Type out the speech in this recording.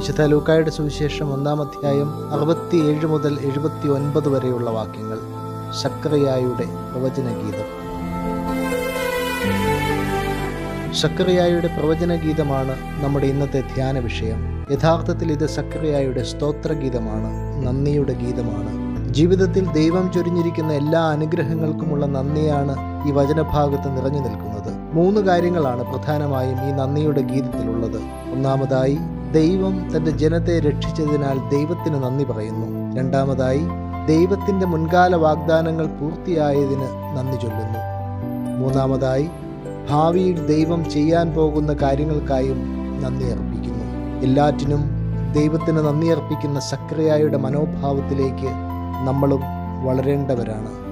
വിശുദ്ധ ലൂക്കായുടെ സുവിശേഷം ഒന്നാം അധ്യായം അറുപത്തിയേഴ് മുതൽ എഴുപത്തി ഒൻപത് വരെയുള്ള വാക്യങ്ങൾ സക്കറിയായുടെ പ്രവചനഗീതം സക്കറിയായുടെ പ്രവചനഗീതമാണ് നമ്മുടെ ഇന്നത്തെ ധ്യാന വിഷയം യഥാർത്ഥത്തിൽ ഇത് സക്കറിയായുടെ സ്തോത്രഗീതമാണ് നന്ദിയുടെ ഗീതമാണ് ജീവിതത്തിൽ ദൈവം ചൊരിഞ്ഞിരിക്കുന്ന എല്ലാ അനുഗ്രഹങ്ങൾക്കുമുള്ള നന്ദിയാണ് ഈ വചനഭാഗത്ത് നിറഞ്ഞു നിൽക്കുന്നത് മൂന്ന് കാര്യങ്ങളാണ് പ്രധാനമായും ഈ നന്ദിയുടെ ഗീതത്തിലുള്ളത് ഒന്നാമതായി ദൈവം തന്റെ ജനത്തെ രക്ഷിച്ചതിനാൽ ദൈവത്തിന് നന്ദി പറയുന്നു രണ്ടാമതായി ദൈവത്തിന്റെ മുൻകാല വാഗ്ദാനങ്ങൾ പൂർത്തിയായതിന് നന്ദി ചൊല്ലുന്നു മൂന്നാമതായി ഭാവിയിൽ ദൈവം ചെയ്യാൻ പോകുന്ന കാര്യങ്ങൾക്കായും നന്ദി അർപ്പിക്കുന്നു എല്ലാറ്റിനും ദൈവത്തിന് നന്ദി അർപ്പിക്കുന്ന സക്രിയായുടെ മനോഭാവത്തിലേക്ക് നമ്മളും വളരേണ്ടവരാണ്